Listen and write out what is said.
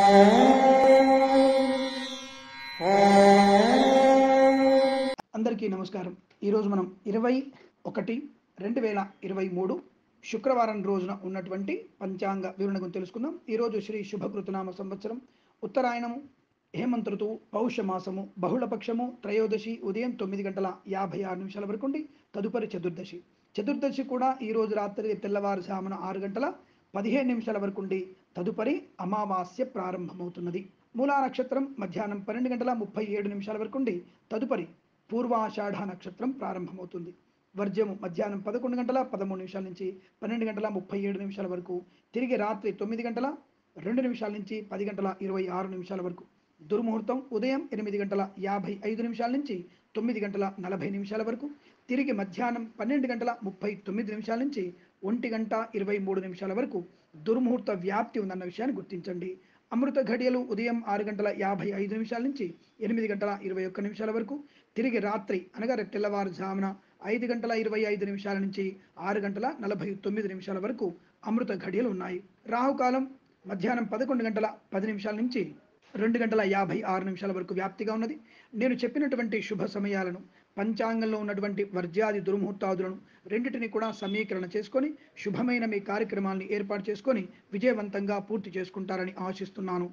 అందరికీ నమస్కారం ఈరోజు మనం ఇరవై ఒకటి రెండు వేల ఇరవై మూడు శుక్రవారం రోజున ఉన్నటువంటి పంచాంగ వివరణ గురించి తెలుసుకుందాం ఈరోజు శ్రీ శుభకృతనామ సంవత్సరం ఉత్తరాయణము హేమంత ఋతువు పౌష మాసము బహుళపక్షము త్రయోదశి ఉదయం తొమ్మిది గంటల యాభై ఆరు నిమిషాల వరకు ఉండి తదుపరి చతుర్దశి చతుర్దశి కూడా ఈ రోజు రాత్రి తెల్లవారుజామున ఆరు గంటల పదిహేను నిమిషాల వరకు ఉండి తదుపరి అమావాస్య ప్రారంభమవుతున్నది మూలా నక్షత్రం మధ్యాహ్నం పన్నెండు గంటల ముప్పై ఏడు నిమిషాల వరకు ఉండి తదుపరి పూర్వాషాఢ నక్షత్రం ప్రారంభమవుతుంది వర్జము మధ్యాహ్నం పదకొండు గంటల పదమూడు నిమిషాల నుంచి పన్నెండు గంటల ముప్పై ఏడు నిమిషాల వరకు తిరిగి రాత్రి తొమ్మిది గంటల రెండు నిమిషాల నుంచి పది గంటల ఇరవై ఆరు నిమిషాల వరకు దుర్ముహూర్తం ఉదయం ఎనిమిది గంటల యాభై ఐదు నిమిషాల నుంచి తొమ్మిది గంటల నలభై నిమిషాల వరకు తిరిగి మధ్యాహ్నం పన్నెండు గంటల ముప్పై తొమ్మిది నిమిషాల నుంచి ఒంటి గంట ఇరవై మూడు నిమిషాల వరకు దుర్ముహూర్త వ్యాప్తి ఉందన్న విషయాన్ని గుర్తించండి అమృత ఘడియలు ఉదయం ఆరు గంటల యాభై ఐదు నిమిషాల నుంచి ఎనిమిది గంటల ఇరవై ఒక్క నిమిషాల వరకు తిరిగి రాత్రి అనగా రేపు తెల్లవారుజామున ఐదు గంటల ఇరవై ఐదు నిమిషాల నుంచి ఆరు గంటల నలభై తొమ్మిది నిమిషాల వరకు అమృత ఘడియలు ఉన్నాయి రాహుకాలం మధ్యాహ్నం పదకొండు గంటల పది నిమిషాల నుంచి రెండు గంటల యాభై ఆరు నిమిషాల వరకు వ్యాప్తిగా ఉన్నది నేను చెప్పినటువంటి శుభ సమయాలను పంచాంగంలో ఉన్నటువంటి వర్జ్యాది దుర్ముహూర్తాదులను రెండింటిని కూడా సమీకరణ చేసుకొని శుభమైన మీ కార్యక్రమాల్ని ఏర్పాటు చేసుకొని విజయవంతంగా పూర్తి చేసుకుంటారని ఆశిస్తున్నాను